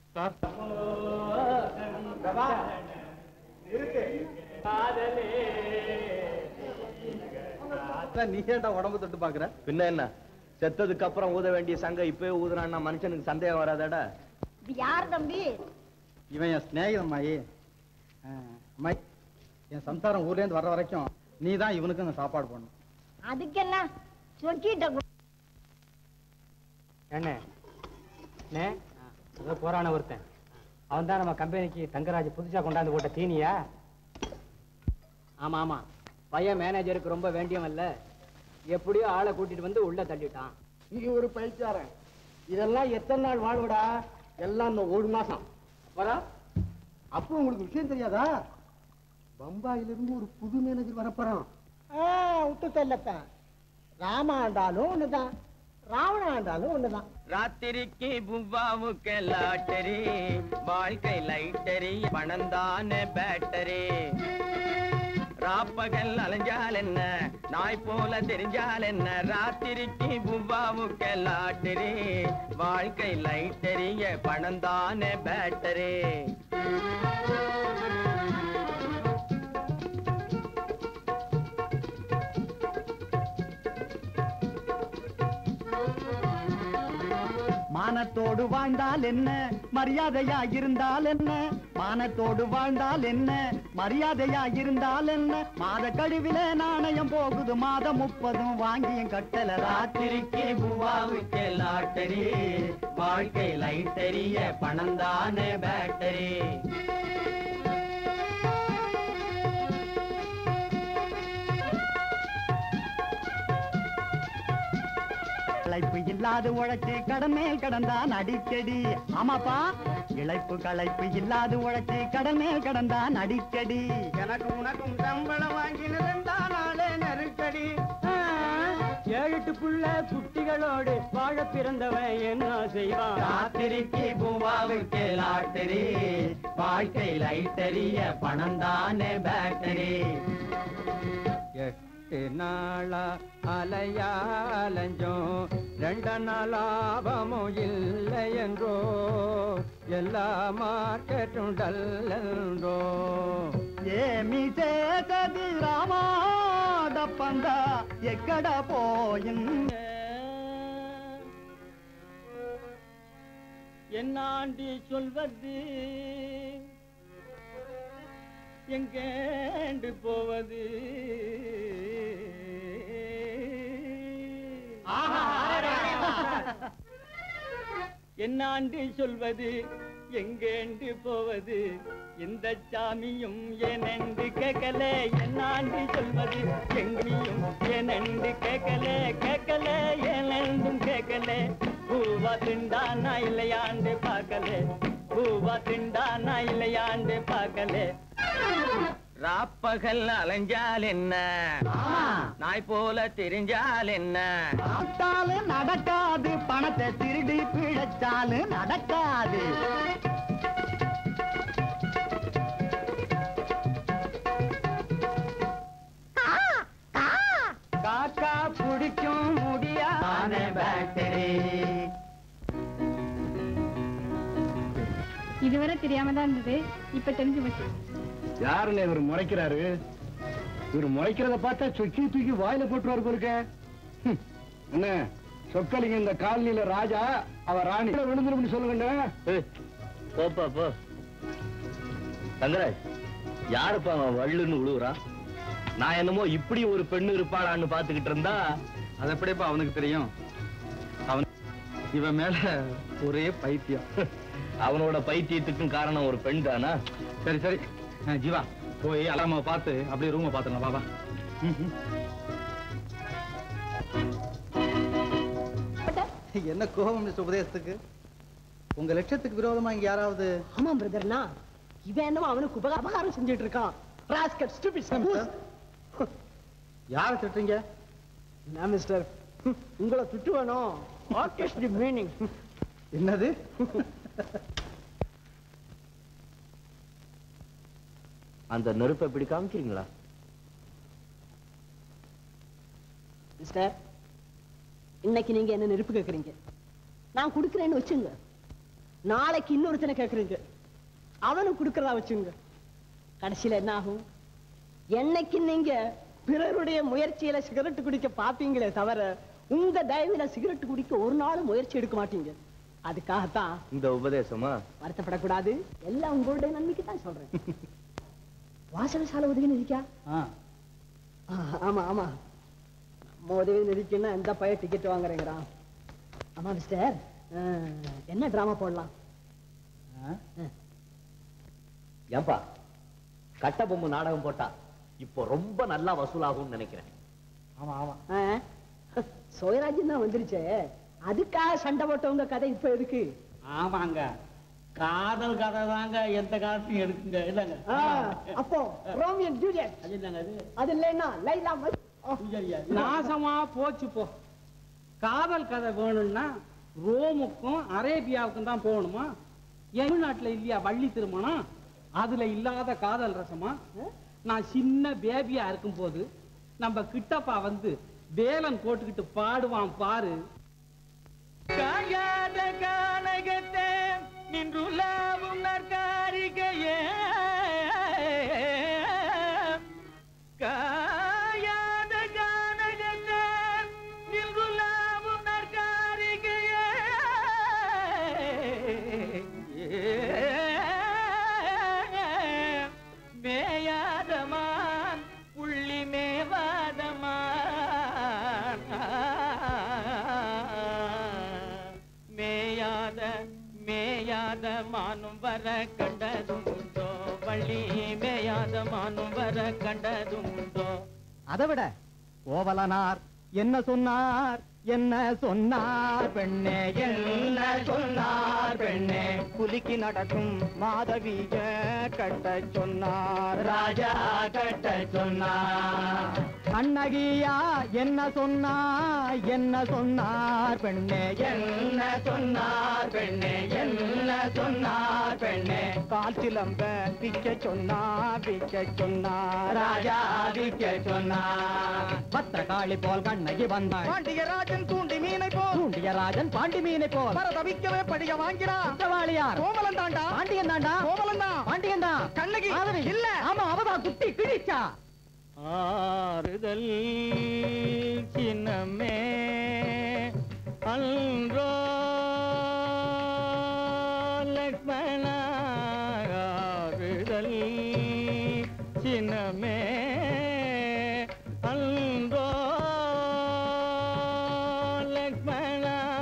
நீ ஏன்டா உடம்பு தொட்டு பாக்குற பின்ன என்ன செத்ததுக்கு அப்புறம் ஊத வேண்டிய சங்க இப்பவே ஊதுறான்னா மனுஷனுக்கு சந்தேகம் வராதாடா இது யார் தம்பி இவன் என் சிநேகிதன் அம்மாயி ஆ, அம்மாயி என் சம்சாரம் ஊர்ல இருந்து வர்ற வரைக்கும் நீ தான் இவனுக்கு அங்க சாப்பாடு போடணும் அதுக்கு என்ன சொக்கிட்ட என்ன அண்ணே, ஏதோ போறான ஒருத்தன் அவன் தான் நம்ம கம்பெனிக்கு தங்கராஜ் புதுசா கொண்டாந்து போட்ட தீனியா ஆமா ஆமா பையன் மேனேஜருக்கு ரொம்ப வேண்டியவன் இல்ல எப்படியோ ஆளை கூட்டிட்டு வந்து உள்ள தள்ளிட்டான் நீ ஒரு பைச்சாரன் இதெல்லாம் எத்தனை நாள் வாழ்வுடா எல்லாம் இந்த ஒரு மாசம் வரா அப்போ உங்களுக்கு விஷயம் தெரியாதா பம்பாயில இருந்து ஒரு புது மேனேஜர் வரப்போறான் விட்டு செல்லப்பேன் ராம ஆண்டாலும் ஒண்ணுதான் ராவண ஆண்டாலும் ஒண்ணுதான் ராத்திரிக்கு புவ்வாவுக்கு லாட்டரி வாழ்க்கை லைட்டரி பணந்தான பேட்டரி ராப்பகல் அலைஞ்சால் என்ன நாய் போல தெரிஞ்சால் என்ன ராத்திரிக்கு புவ்வாவுக்கு லாட்டரி வாழ்க்கை லைட்டரிய பணந்தான பேட்டரி மானத்தோடு வாழ்ந்தால் என்ன மரியாதையா இருந்தால் என்ன மானத்தோடு வாழ்ந்தால் என்ன மரியாதையா இருந்தால் என்ன மாத கழிவில நாணயம் போகுது மாதம் முப்பதும் வாங்கியும் கட்டல ராத்திரிக்கு புவ்வாவுக்கு லாட்டரி வாழ்க்கை லைட்டரிய பணந்தான பேட்டரி இழைப்பு இல்லாது உழைச்சு கடன் மேல் கடந்தான் அடிக்கடி ஆமாப்பா இழைப்பு களைப்பு இல்லாது உழைச்சு கடன் மேல் கடந்தான் அடிக்கடி எனக்கு உனக்கும் சம்பளம் வாங்கினதுண்டா நாளே நெருக்கடி ஏழு எட்டு புள்ள குட்டிகளோடு வாழ பிறந்தவன் என்ன செய்வான் ராத்திரிக்கு பூவாவுக்கு லாட்டரி வாழ்க்கை லைட்டரிய பணந்தான பேட்டரி எட்டு நாளா அலையாலஞ்சோம் ரெண்டு நாளாபமும் இல்லை என்றோ எல்லா மார்க்கெட்டும் டல்லென்றோ ఏమి చేతది రామాదప్పంగా ఎక్కడ పోయింది என்னாண்டி சொல்வது எங்கேண்டு போவது என்னாண்டு சொல்வது எங்கேண்டு போவது இந்த சாமியும் ஏனென்று கேட்கல என்னாண்டு சொல்வது எங்கேயும் ஏனென்று கேட்கல கேட்கல ஏனென்றும் கேட்கல பூவா திண்டானா இல்லையாண்டு பார்க்கல பூவா திண்டானா இல்லையாண்டு பார்க்கல ராப்பகல் அலைஞ்சால் என்ன நாய் போல தெரிஞ்சால் என்ன பார்த்தாலும் நடக்காது பணத்தை திருடி பிழைச்சாலும் நடக்காது காக்கா பிடிக்கும் முடியா பேட்டரி இதுவரை தெரியாம தான் இருந்தது இப்ப தெரிஞ்சு போச்சு யாருல இவர் முறைக்கிறாரு இவர் முறைக்கிறத பார்த்தா சொக்கி தூக்கி வாயில போட்டுருவாரு போருக்க ஹம். என்ன சொக்கலிங்க இந்த காலனில ராஜா அவ ராணி விழுந்துரும் சொல்லுங்க போப்பா போ தங்கராஜ் யாருப்பா அவன் வள்ளுன்னு விழுவுறான் நான் என்னமோ இப்படி ஒரு பெண்ணு இருப்பாளான்னு பாத்துக்கிட்டு இருந்தா அது எப்படிப்பா அவனுக்கு தெரியும் அவன் இவன் மேல ஒரே பைத்தியம் அவனோட பைத்தியத்துக்கும் காரணம் ஒரு பெண் தானா சரி சரி அஹ், ஜீவா போய் அலாம பார்த்து அப்படியே ரூமை பாத்துங்க பாபா என்ன கோபம் மிஸ்டர் உபதேசத்துக்கு உங்க லட்சத்துக்கு விரோதமா இங்க யாராவது ஆமா பிரதர்னா இவன் என்னவோ அவனுக்கு உபகா- அபகாரம் செஞ்சுட்டு இருக்கான் ராஸ்கட் ஸ்டூபிட் யாரை திட்டுறீங்க என்ன மிஸ்டர் உங்களை திட்டு வேணும் வாட் இஸ் தி மீனிங் என்னது அந்த நெருப்பை இப்படி காமிக்கிறீங்களா மிஸ்டர் இன்னைக்கு நீங்க என்ன நெருப்பு கேக்குறீங்க நான் கொடுக்குறேன்னு வச்சுங்க நாளைக்கு இன்னொருத்தனை கேக்குறீங்க அவனும் கொடுக்கறதா வச்சுங்க கடைசியில என்ன ஆகும் என்னைக்கு நீங்க பிறருடைய முயற்சியில சிகரெட் குடிக்க பாப்பீங்களே தவிர உங்க தயவுல சிகரெட் குடிக்க ஒரு நாளும் முயற்சி எடுக்க மாட்டீங்க அதுக்காகத்தான் இந்த உபதேசமா வருத்தப்படக்கூடாது எல்லாம் உங்களுடைய நன்மைக்கு தான் சொல்றேன் வாசகசாலை உதவி நிதிக்கா ஆ ஆ, ஆமா ஆமா நம்ம உதவி நிதிக்குன்னா எந்த பைய டிக்கெட் வாங்குறேங்கிறான் ஆமா மிஸ்டர் ஆ, என்ன டிராமா போடலாம் ஏன்பா கட்ட பொம்மை நாடகம் போட்டா இப்போ ரொம்ப நல்லா வசூலாகும்னு நினைக்கிறேன் ஆமா ஆமா ஆ, சோயராஜன் தான் வந்துருச்சே அதுக்காக சண்டை போட்டவங்க கதை இப்ப எதுக்கு ஆமாங்க காதல் கதை தாங்க எந்த காலத்தையும் எடுக்குங்க இல்லைங்க ஆ, அப்போ ரோமியன் ஜூலியட் அது இல்லைங்க அது அது இல்லைன்னா லைலா மஜ்- ஓ, பூஜாரியா, நாசமா போச்சு போ காதல் கதை வேணும்னா ரோமுக்கும் அரேபியாவுக்கும் தான் போகணுமா தமிழ்நாட்டுல இல்லையா வள்ளி திருமணம் அதுல இல்லாத காதல் ரசமா நான் சின்ன பேபியா இருக்கும் போது நம்ம கிட்டப்பா வந்து வேலன் போட்டுக்கிட்டு பாடுவான் பாரு காயாத கானகத்தே நின்றுலாவும் நற்காரிகையே காயாத கானகத்தே நின்றுலாவும் நற்காரிகையே மேயாதமான் புள்ளி மேவாதமான் மேயாத மேயாத மானும் வர கண்டதும் உண்டோ வள்ளி மேயாத மானும் வர கண்டதும் உண்டோ அதை விட ஓவலனார் என்ன சொன்னார் என்ன சொன்னார் பெண்ணே என்ன சொன்னார் பெண்ணே புலிக்கு நடக்கும் மாதவிய கட்ட சொன்னார் ராஜா கட்ட சொன்னார் அண்ணகியா என்ன சொன்னார் என்ன சொன்னார் பெண்ணே என்ன சொன்னார் பெண்ணே என்ன சொன்னார் பெண்ணே கால் சிலம்ப விக்க சொன்னார் விக்க சொன்னார் ராஜா விக்க சொன்னார் பத்திரகாளி போல் கண்ணகி வந்தாள் பாண்டியராஜன் தூண்டி மீனை போல் தூண்டியராஜன் பாண்டி மீனை போல் பரதவிக்கவே படிக வாங்கிறான் குற்றவாளியார் கோமலன் தாண்டா பாண்டியன் தாண்டா கோமலன் தான் பாண்டியன் தான் கண்ணகி இல்ல ஆமா அவதான் குட்டி கிழிச்சா ஆறுதல் சின்னமே அன்றோ லக்ஷ்மண ஆறுதல் சின்னமே அன்றோ லக்ஷ்மண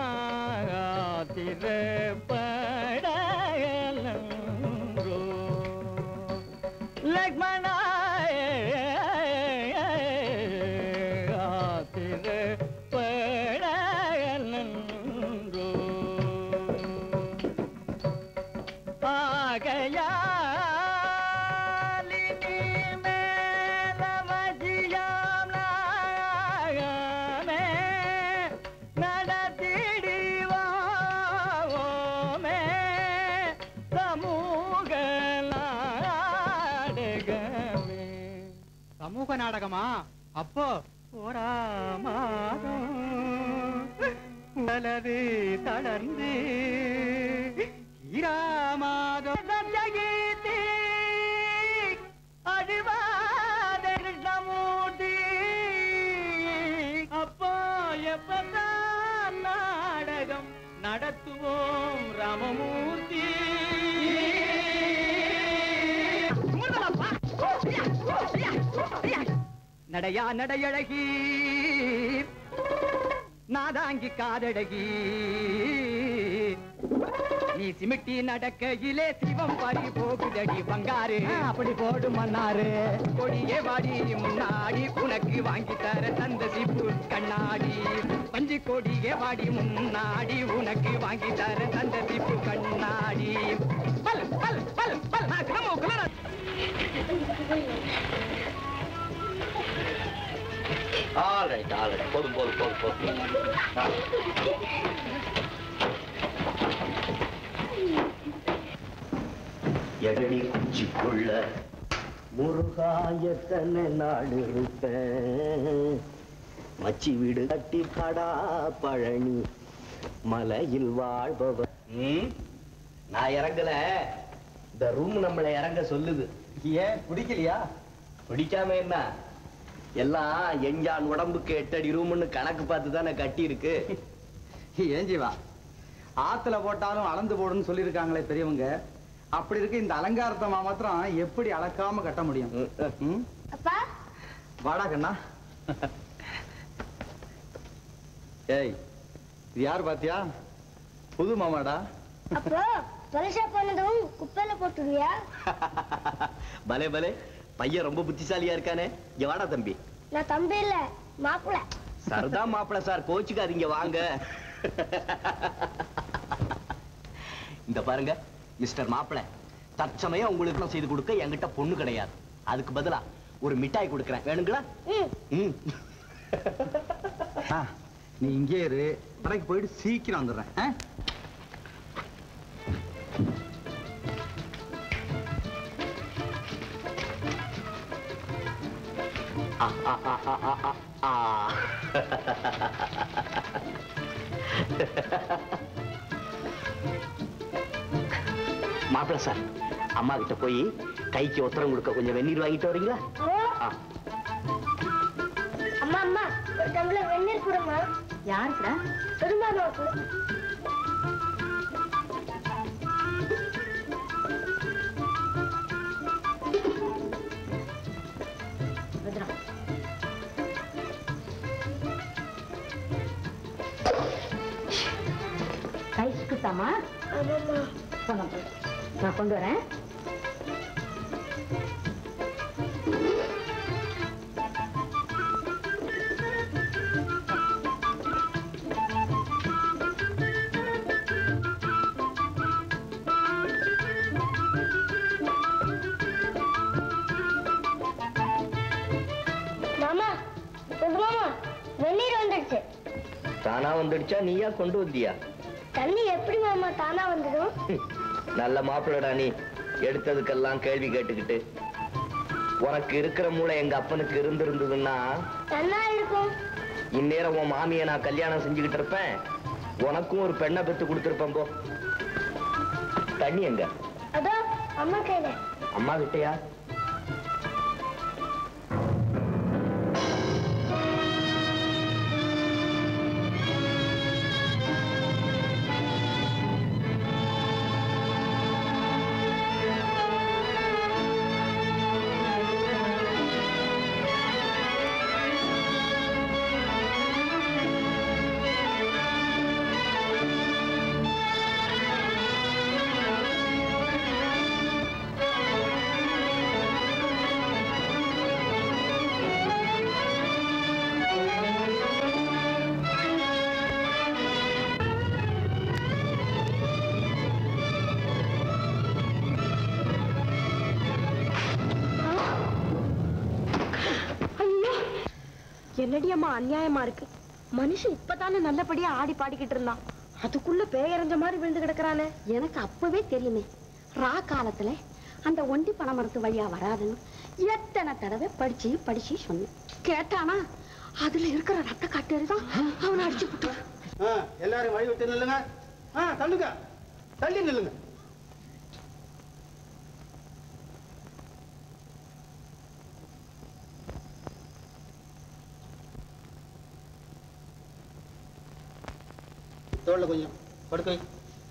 திரப்படலன்றோ லக்ஷ்மண திரப்படலன்றோ ஆகையாலினி மேலவஜியாம் நாகமே நடத்திடிவாமே சமூக நாடகமே சமூக நாடகமா அப்போ போராமாதம் உடலது தளர்ந்து ஈராமாதம் சத்யகீர்த்தி அழிவாத கிருஷ்ணமூர்த்தி அப்போ எப்பதான் நாடகம் நடத்துவோம் ராமமூர்த்தி நடையா நடையழகி நாதாங்கி காதழகி நீ சிமிட்டி நடக்கையிலே சிவம் பறி போகுதடி பங்காரு அப்படி போடு மன்னாரு கொடியே வாடி முன்னாடி உனக்கு வாங்கி தர தந்த சிப்பு கண்ணாடி பஞ்சு கொடியே வாடி முன்னாடி உனக்கு வாங்கி தர தந்த சிப்பு கண்ணாடி பல் பல் பல் பல் நான் கிளம்புக்குள்ள ஆல் ரைட் ஆல் ரைட் போதும் போதும் போதும் போதும் ஆ. எடடி குச்சிக்குள்ள முருகாயத்தனை நாடு இருப்பேன் மச்சி வீடு கட்டி படா பழனி மலையில் வாழ்பவர் ம்? நான் இறங்கல இந்த ரூம் நம்மளை இறங்க சொல்லுது ஏன் பிடிக்கலையா பிடிக்காம என்ன எல்லாம் எஞ்சான் உடம்புக்கு எட்டடி ரூம்னு கணக்கு பார்த்து தானே கட்டி இருக்கு ஏன் ஜீவா ஆத்துல போட்டாலும் அளந்து போடுன்னு சொல்லியிருக்காங்களே பெரியவங்க அப்படி இருக்கு இந்த அலங்காரத்தை மாத்திரம் எப்படி அளக்காம கட்ட முடியும் ம்? அப்பா வாடா கண்ணா ஏய் இது யார் பாத்தியா புது மாமாடா அப்போ தொலைசா போனதும் குப்பையில போட்டுருவியா பலே பலே பையன் ரொம்ப புத்திசாலியா இருக்கானே இங்க வாடா தம்பி நான் தம்பி இல்ல மாப்பிள்ள சரதா மாப்பிள சார் கோச்சுக்காதீங்க வாங்க இந்த பாருங்க மிஸ்டர் மாப்பிள தற்சமயம் உங்களுக்கு நான் செய்து கொடுக்க என்கிட்ட பொண்ணு கிடையாது அதுக்கு பதிலா ஒரு மிட்டாய் கொடுக்கறேன் வேணுங்களா ம் ம் ஆ, நீ இங்கே இரு கடைக்கு போயிட்டு சீக்கிரம் வந்துடுறேன் ஆ? ஆ, ஆ, ஆ, ஆ, ஆ, ஆ, ஆ. மாப்பிள சார் அம்மா கிட்ட போய் கைக்கு உத்தரம் கொடுக்க கொஞ்சம் வெந்நீர் வாங்கிட்டு வரீங்களா ஓ, ஆ. அம்மா அம்மா ஒரு டம்ளர் வெந்நீர் கொடுமா யாருக்குடா பெருமாமாவுக்கு கைஸ்குத்தாமா ஆமாம்மா நான் கொண்டு வரேன் மாமா கொண்டு மாமா வெந்நீர் வந்துடுச்சு தானா வந்துடுச்சா நீயா கொண்டு வந்தியா தண்ணி எப்படி மாமா தானா வந்துடும் ஹம், நல்ல மாப்பிள்ளடா நீ எடுத்ததுக்கெல்லாம் கேள்வி கேட்டுக்கிட்டு உனக்கு இருக்கிற மூளை எங்க அப்பனுக்கு இருந்திருந்ததுன்னா தன்னா இருக்கும் இந்நேரம் உன் மாமியை நான் கல்யாணம் செஞ்சுக்கிட்டு இருப்பேன் உனக்கும் ஒரு பெண்ணை பெத்து கொடுத்துருப்பேன் போ தண்ணி எங்க அதோ அம்மா கையில அம்மா கிட்டயா என்னடி அம்மா அநியாயமா இருக்கு மனுஷன் இப்பதானே நல்லபடியா ஆடி பாடிக்கிட்டு இருந்தான் அதுக்குள்ள பேயறிஞ்ச மாதிரி விழுந்து கிடக்குறானே எனக்கு அப்பவே தெரியுமே ரா காலத்துல அந்த ஒண்டி பணமரத்து வழியா வராதுன்னு எத்தனை தடவை படிச்சு படிச்சு சொன்னேன் கேட்டானா அதுல இருக்கிற ரத்த காட்டேரி தான் அவனை அடிச்சு விட்டான் எல்லாரும் வழி விட்டு நில்லுங்க ஆ தள்ளுங்க தள்ளி நில்லுங்க தோல்ல கொஞ்சம் படுக்க வை.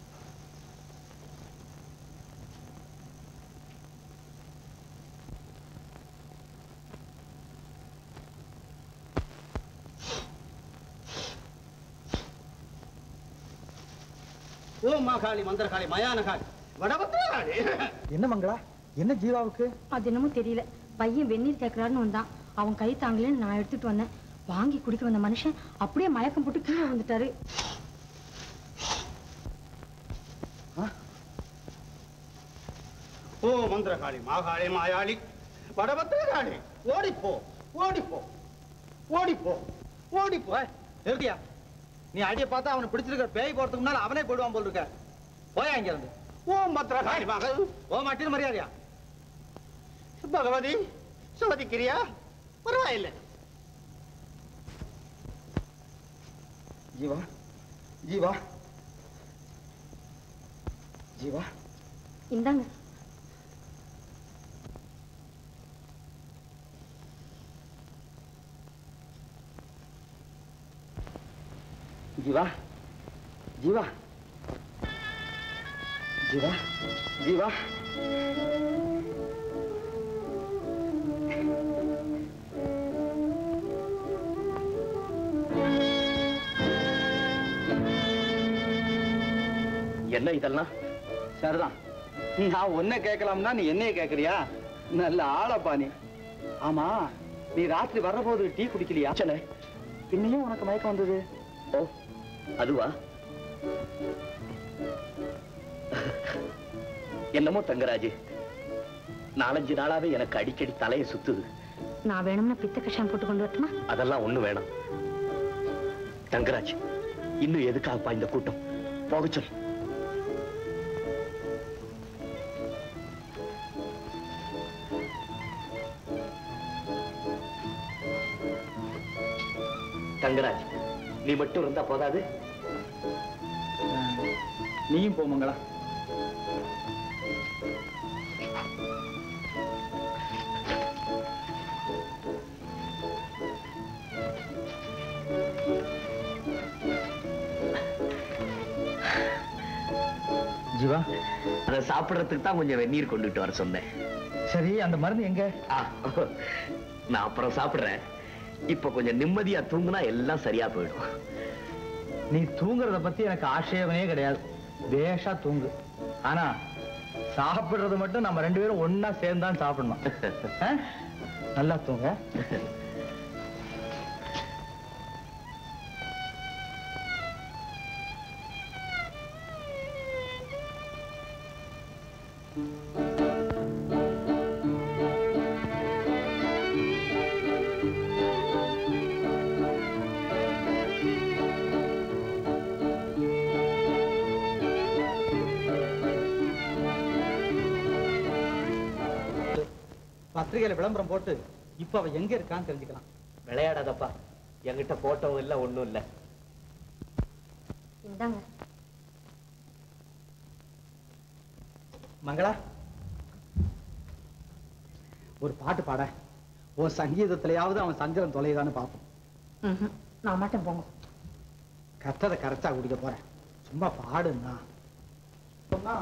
ஓ மாகாளி மந்திரகாளி மயானகாளி வடபத்திரகாளி என்ன மங்களா என்ன ஜீவாவுக்கு அது என்னமோ தெரியல பையன் வெந்நீர் கேட்கறாருன்னு வந்தான் அவன் கை தாங்கலன்னு நான் எடுத்துட்டு வந்தேன் வாங்கி குடிக்க வந்த மனுஷன் அப்படியே மயக்கம் போட்டு கீழே வந்துட்டாரு ஓ மந்திரகாளி மாகாளி மாயாளி வடபத்திரகாளி ஓடிப்போ ஓடிப்போ ஓடிப்போ ஓடிப்போ நிறுத்தியா நீ அடிய பார்த்தா அவனை பிடிச்சிருக்க பேய் போறதுக்கு முன்னால அவனே போடுவான் போல் இருக்க போயா இங்க இருந்து ஓ மந்திரகாளி மகள் ஓ மாட்டின்னு மரியாதையா பகவதி சோதிக்கிறியா பரவாயில்லை ஜீவா ஜீவா ஜீவா இந்தாங்க ஜீவா ஜீவா ஜீவா ஜீவா என்ன இதெல்லாம் சரிதான் நான் உன்னை கேட்கலாம்னா நீ என்னைய கேக்குறியா நல்ல ஆளப்பா நீ ஆமா நீ ராத்திரி வர்றபோது டீ குடிக்கலையா சனே பின்னையும் உனக்கு மயக்கம் வந்தது ஓ அதுவா என்னமோ தங்கராஜ் நாலஞ்சு நாளாவே எனக்கு அடிக்கடி தலையை சுத்துது நான் வேணும்னா பித்த கஷாயம் போட்டு கொண்டு வரட்டுமா அதெல்லாம் ஒண்ணு வேணாம் தங்கராஜ் இன்னும் எதுக்காகப்பா இந்த கூட்டம் போக சொல் தங்கராஜ் நீ மட்டும் இருந்தா போதாது நீயும் போ மங்களா ஜீவா அதை சாப்பிடுறதுக்கு தான் கொஞ்சம் வெந்நீர் கொண்டுட்டு வர சொன்னேன் சரி அந்த மருந்து எங்க ஆ, நான் அப்புறம் சாப்பிடுறேன் இப்ப கொஞ்சம் நிம்மதியா தூங்குனா எல்லாம் சரியா போயிடும் நீ தூங்குறத பத்தி எனக்கு ஆட்சேபனே கிடையாது பேஷா தூங்கு ஆனா சாப்பிடுறது மட்டும் நம்ம ரெண்டு பேரும் ஒண்ணா சேர்ந்து தான் சாப்பிடணும் ஆ? நல்லா தூங்க பத்திரிகையில விளம்பரம் போட்டு இப்ப அவ எங்க இருக்கான்னு தெரிஞ்சுக்கலாம் விளையாடாதப்பா என்கிட்ட போட்டோவும் இல்ல ஒண்ணும் இல்ல இந்தாங்க மங்களா ஒரு பாட்டு பாட உன் சங்கீதத்திலேயாவது அவன் சஞ்சலம் தொலைதான்னு பார்ப்போம் ம்ஹும். நான் மாட்டேன் போங்க கத்ததை கரைச்சா குடிக்க போறேன் சும்மா பாடுன்னா சொன்னா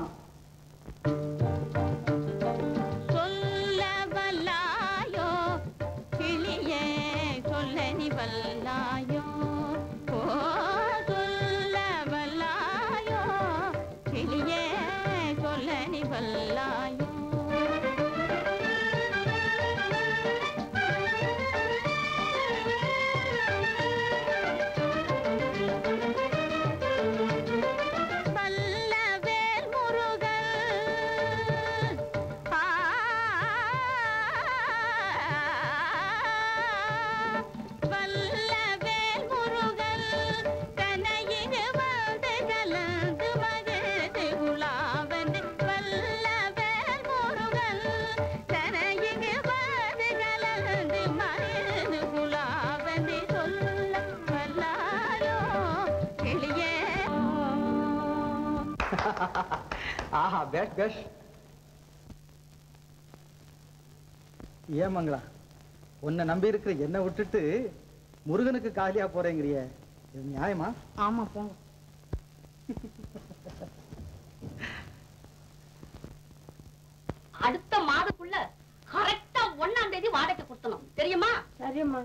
சொல்ல வல்லாயோ கிளியே சொல்ல நீ வல்லாயோ ஓ சொல்ல வல்லாயோ கிளியே சொல்ல நீ வல்லாயோ வல்லவேல் முருகன் ஆ வல்லவேல் முருகன் கனையிரு வந்து கலந்து மகிழ்ந்து குலாவந்து வல்லவேல் முருகன் கனையிரு வந்து கலந்து மகிழ்ந்து குலாவந்து சொல்ல வல்லாரோ கிளியே ஆஹா பேஷ் பேஷ் ஏன் மங்களா உன்னை நம்பி இருக்கிற என்ன விட்டுட்டு முருகனுக்கு காலியா போறேங்கிறிய இது நியாயமா ஆமா போங்க அடுத்த மாதத்துக்குள்ள கரெக்டா ஒண்ணாம் தேதி வாடகை கொடுத்தணும் தெரியுமா சரியம்மா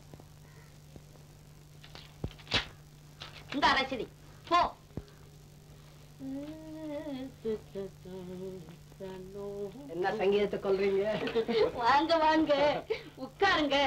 இந்த ரசீதி போ என்ன சங்கீதத்தை கொல்றீங்க வாங்க வாங்க உட்காருங்க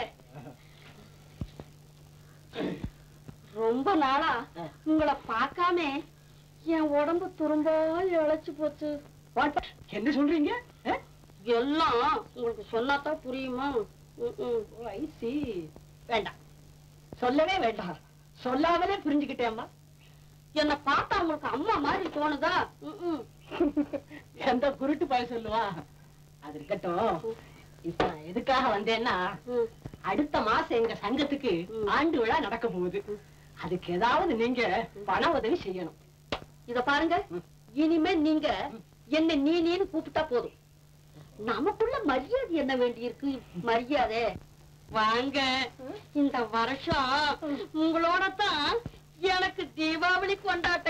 ரொம்ப நாளா உங்களை பார்க்காம என் உடம்பு துரும்பா இழைச்சு போச்சு என்ன சொல்றீங்க எல்லாம் உங்களுக்கு சொன்னாதான் புரியுமா ம்ம். ஐசி வேண்டாம் சொல்லவே வேண்டாம் சொல்லாமலே புரிஞ்சுக்கிட்டேம்மா என்னை பார்த்தா உங்களுக்கு அம்மா மாதிரி தோணுதா ம்ம். எந்த குருட்டு பாய சொல்லுவா அது இருக்கட்டும் இப்ப நான் எதுக்காக வந்தேன்னா ம். அடுத்த மாசம் எங்க சங்கத்துக்கு ம். ஆண்டு விழா நடக்க போகுது அதுக்கு ஏதாவது நீங்க பண உதவி செய்யணும் இத பாருங்க இனிமே நீங்க என்ன நீ நீன்னு கூப்பிட்டா போதும் நமக்குள்ள மரியாதை என்ன வேண்டி இருக்கு மரியாதை வாங்க இந்த வருஷம் உங்களோட தான் எனக்கு தீபாவளி கொண்டாட்ட